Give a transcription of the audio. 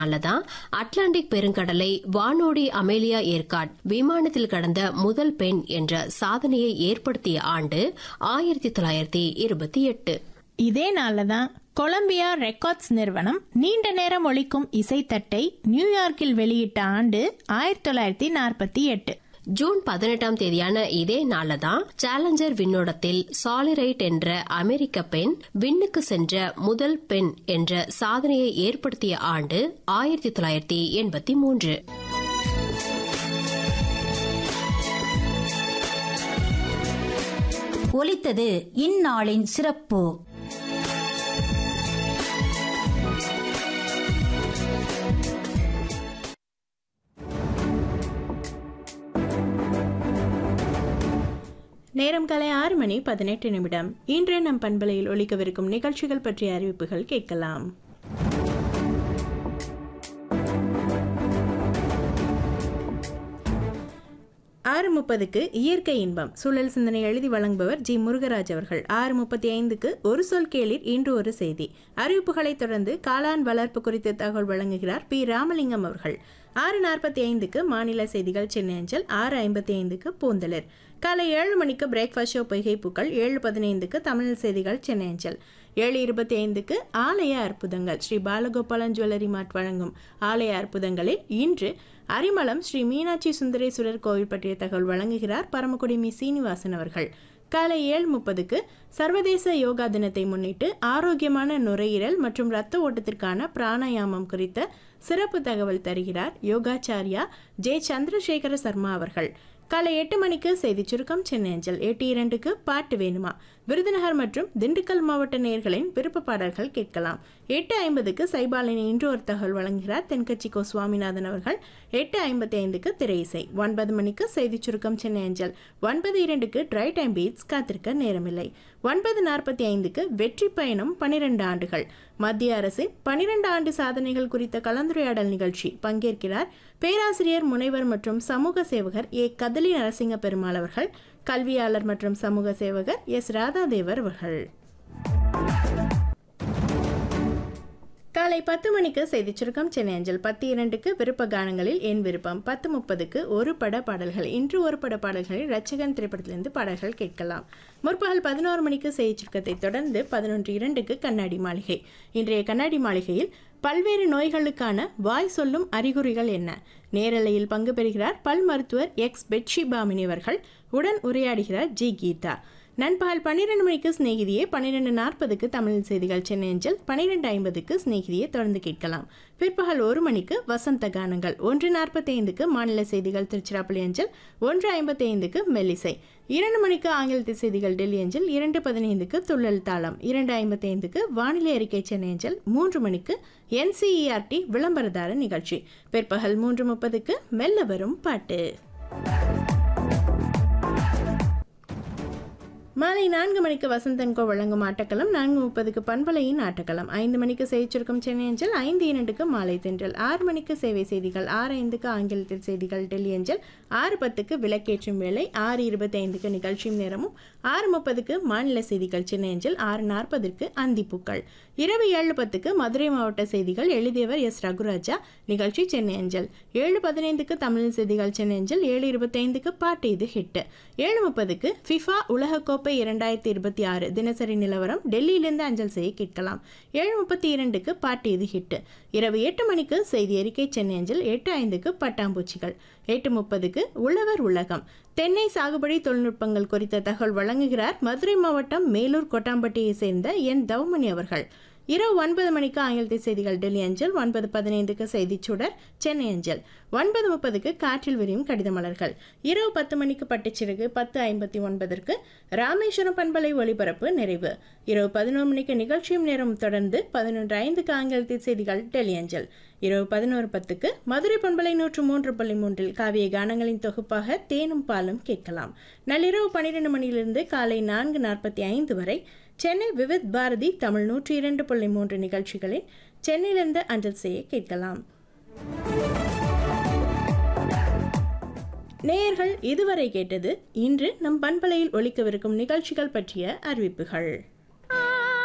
அல்லதான் Atlantic பெருங்கடலை வானோடி Amelia Earhart விமானத்தில் கடந்த முதல் பெண் என்ற சாதனையை ஏற்படுத்திய ஆண்டு ஆயிரத்தி தொள்ளாயிரத்தி இருபத்தி எட்டு இதே நாள்ல தான் கொலம்பியா ரெக்கார்ட்ஸ் நிறுவனம் நீண்ட நேரம் ஒழிக்கும் இசைத்தட்டை நியூயார்க்கில் வெளியிட்ட ஆண்டு ஆயிரத்தி தொள்ளாயிரத்தி நாற்பத்தி எட்டு ஜூன் பதினெட்டாம் தேதியான இதே நாள்ல தான் சேலஞ்சர் விண்ணோடத்தில் சாலிரைட் என்ற அமெரிக்க பெண் விண்ணுக்கு சென்ற முதல் பெண் என்ற சாதனையை ஏற்படுத்திய ஆண்டு ஆயிரத்தி தொள்ளாயிரத்தி எண்பத்தி மூன்று ஒலித்தது இந்நாளின் சிறப்பு நேரம் காலை ஆறு மணி பதினெட்டு நிமிடம் இன்று நம் பண்பலையில் ஒலிக்கவிருக்கும் நிகழ்ச்சிகள் பற்றிய அறிவிப்புகள் கேட்கலாம் ஆறு முப்பதுக்கு இயற்கை இன்பம் சூழல் சிந்தனை எழுதி வழங்குபவர் ஜி முருகராஜ் அவர்கள் ஆறு முப்பத்தி ஐந்துக்கு ஒரு சொல் கேளிர் இன்று ஒரு செய்தி அறிவிப்புகளைத் தொடர்ந்து காளான் வளர்ப்பு குறித்து தகவல் வழங்குகிறார் பி ராமலிங்கம் அவர்கள் ஆறு நாற்பத்தி ஐந்துக்கு மாநில செய்திகள் சென்னை அஞ்சல் ஆறு ஐம்பத்தி ஐந்துக்கு பூந்தளிர் காலை ஏழு மணிக்கு பிரேக்ஃபாஸ்ட் ஷோ பொய்கை பூக்கள் ஏழு பதினைந்துக்கு தமிழ் செய்திகள் சென்னை அஞ்சல் ஏழு இருபத்தி ஐந்துக்கு ஆலய அற்புதங்கள் ஸ்ரீ பாலகோபாலன் ஜுவல்லரி மார்ட் வழங்கும் ஆலய அற்புதங்களில் இன்று அரிமளம் ஸ்ரீ மீனாட்சி சுந்தரேஸ்வரர் கோவில் பற்றிய தகவல் வழங்குகிறார் பரமக்குடி மி சீனிவாசன் அவர்கள் காலை ஏழு முப்பதுக்கு சர்வதேச யோகா தினத்தை முன்னிட்டு ஆரோக்கியமான நுரையீரல் மற்றும் இரத்த ஓட்டத்திற்கான பிராணாயாமம் குறித்த சிறப்பு தகவல் தருகிறார் யோகாச்சாரியா ஜே சந்திரசேகர சர்மா அவர்கள் காலை எட்டு மணிக்கு செய்தி சுருக்கம் சென்னை அஞ்சல் எட்டு இரண்டுக்கு பாட்டு வேணுமா விருதுநகர் மற்றும் திண்டுக்கல் மாவட்ட நேயர்களின் விருப்ப பாடல்கள் கேட்கலாம் எட்டு ஐம்பதுக்கு சைபாலின் இன்று ஒரு தகவல் வழங்குகிறார் தென்கட்சி கோ சுவாமிநாதன் அவர்கள் எட்டு ஐம்பத்தி ஐந்துக்கு திரை இசை ஒன்பது மணிக்கு செய்தி சுருக்கம் சென்னை அஞ்சல் ஒன்பது இரண்டுக்கு ட்ரை டைம் பீட்ஸ் காத்திருக்க நேரமில்லை ஒன்பது நாற்பத்தி ஐந்துக்கு வெற்றி பயணம் பனிரெண்டு ஆண்டுகள் மத்திய அரசின் பனிரெண்டு ஆண்டு சாதனைகள் குறித்த கலந்துரையாடல் நிகழ்ச்சி பங்கேற்கிறார் பேராசிரியர் முனைவர் மற்றும் சமூக சேவகர் ஏ கதலி நரசிங்க பெருமாள் அவர்கள் கல்வியாளர் மற்றும் சமூக சேவகர் எஸ் ராதாதேவர் அவர்கள் காலை பத்து மணிக்கு செய்திச் சுருக்கம் சென்னை அஞ்சல் பத்து இரண்டுக்கு விருப்ப கானங்களில் என் விருப்பம் பத்து முப்பதுக்கு ஒரு பட பாடல்கள் இன்று ஒரு பட பாடல்களில் ரச்சகன் திரைப்படத்திலிருந்து பாடல்கள் கேட்கலாம் முற்பகல் பதினோரு மணிக்கு செய்திச் சுருக்கத்தை தொடர்ந்து பதினொன்று இரண்டுக்கு கண்ணாடி மாளிகை இன்றைய கண்ணாடி மாளிகையில் பல்வேறு நோய்களுக்கான வாய் சொல்லும் அறிகுறிகள் என்ன நேரலையில் பங்கு பெறுகிறார் பல் மருத்துவர் எக்ஸ் பெட்ஷி பாமினி அவர்கள் உடன் உரையாடுகிறார் ஜி கீதா நண்பகல் பன்னிரெண்டு மணிக்கு சிநேகிதியே பன்னிரெண்டு நாற்பதுக்கு தமிழ் செய்திகள் சென்னை அஞ்சல் பன்னிரெண்டு ஐம்பதுக்கு சிநேகிதியை தொடர்ந்து கேட்கலாம் பிற்பகல் ஒரு மணிக்கு வசந்த கானங்கள் ஒன்று நாற்பத்தி ஐந்துக்கு மாநில செய்திகள் திருச்சிராப்பள்ளி அஞ்சல் ஒன்று ஐம்பத்தி ஐந்துக்கு மெல்லிசை இரண்டு மணிக்கு ஆங்கிலத்து செய்திகள் டெல்லி அஞ்சல் இரண்டு பதினைந்துக்கு துள்ளல் தாளம் இரண்டு ஐம்பத்தி ஐந்துக்கு வானிலை அறிக்கை சென்னை அஞ்சல் மூன்று மணிக்கு என்சிஇஆர்டி விளம்பரதார நிகழ்ச்சி பிற்பகல் மூன்று முப்பதுக்கு மெல்ல வரும் பாட்டு மாலை நான்கு மணிக்கு வசந்தன்கோ வழங்கும் ஆட்டக்களம் நான்கு முப்பதுக்கு பண்பலையின் ஆட்டக்களம் ஐந்து மணிக்கு செய்திச்சிருக்கும் சென்னை அஞ்சல் ஐந்து இரண்டுக்கு மாலை தென்றல் ஆறு மணிக்கு சேவை செய்திகள் ஆறு ஐந்துக்கு ஆங்கிலத்தில் செய்திகள் டெல்லி அஞ்சல் ஆறு பத்துக்கு விளக்கேற்றும் வேலை ஆறு இருபத்தி ஐந்துக்கு நிகழ்ச்சியும் நேரமும் ஆறு முப்பதுக்கு மாநில செய்திகள் சென்னை அஞ்சல் ஆறு நாற்பதற்கு அந்திப்பூக்கள் இரவு ஏழு பத்துக்கு மதுரை மாவட்ட செய்திகள் எழுதியவர் எஸ் ரகுராஜா நிகழ்ச்சி சென்னை அஞ்சல் ஏழு பதினைந்துக்கு தமிழ் செய்திகள் சென்னை அஞ்சல் ஏழு இருபத்தைந்துக்கு பாட்டு இது ஹிட் ஏழு முப்பதுக்கு ஃபிஃபா உலகக்கோப்பை இரண்டாயிரத்தி இருபத்தி ஆறு தினசரி நிலவரம் டெல்லியிலிருந்து அஞ்சல் செய்ய கேட்கலாம் ஏழு முப்பத்தி இரண்டுக்கு பாட்டு இது ஹிட் இரவு எட்டு மணிக்கு செய்தி அறிக்கை சென்னை அஞ்சல் எட்டு ஐந்துக்கு பட்டாம்பூச்சிகள் எட்டு முப்பதுக்கு உழவர் உலகம் தென்னை சாகுபடி தொழில்நுட்பங்கள் குறித்த தகவல் வழங்குகிறார் மதுரை மாவட்டம் மேலூர் கொட்டாம்பட்டியை சேர்ந்த என் தவமணி அவர்கள் இரவு ஒன்பது மணிக்கு ஆங்கிலத்தை செய்திகள் டெல்லி அஞ்சல் ஒன்பது பதினைந்துக்கு செய்திச் சுடர் சென்னை அஞ்சல் ஒன்பது முப்பதுக்கு காற்றில் விரியும் கடித மலர்கள் இரவு பத்து மணிக்கு பட்டுச்சிறகு பத்து ஐம்பத்தி ஒன்பதற்கு ராமேஸ்வரம் பண்பலை ஒளிபரப்பு நிறைவு இரவு பதினோரு மணிக்கு நிகழ்ச்சியும் நேரம் தொடர்ந்து பதினொன்று ஐந்துக்கு ஆங்கிலத்தில் செய்திகள் டெல்லி அஞ்சல் இரவு பதினோரு பத்துக்கு மதுரை பண்பலை நூற்று மூன்று புள்ளி மூன்றில் காவிய கானங்களின் தொகுப்பாக தேனும் பாலும் கேட்கலாம் நள்ளிரவு பன்னிரண்டு மணியிலிருந்து காலை நான்கு நாற்பத்தி ஐந்து வரை சென்னை விவித் பாரதி தமிழ் நூற்றி இரண்டு புள்ளி மூன்று நிகழ்ச்சிகளில் சென்னையிலிருந்து அஞ்சல் செய்ய கேட்கலாம் நேயர்கள் இதுவரை கேட்டது இன்று நம் பண்பலையில் ஒலிக்கவிருக்கும் நிகழ்ச்சிகள் பற்றிய அறிவிப்புகள்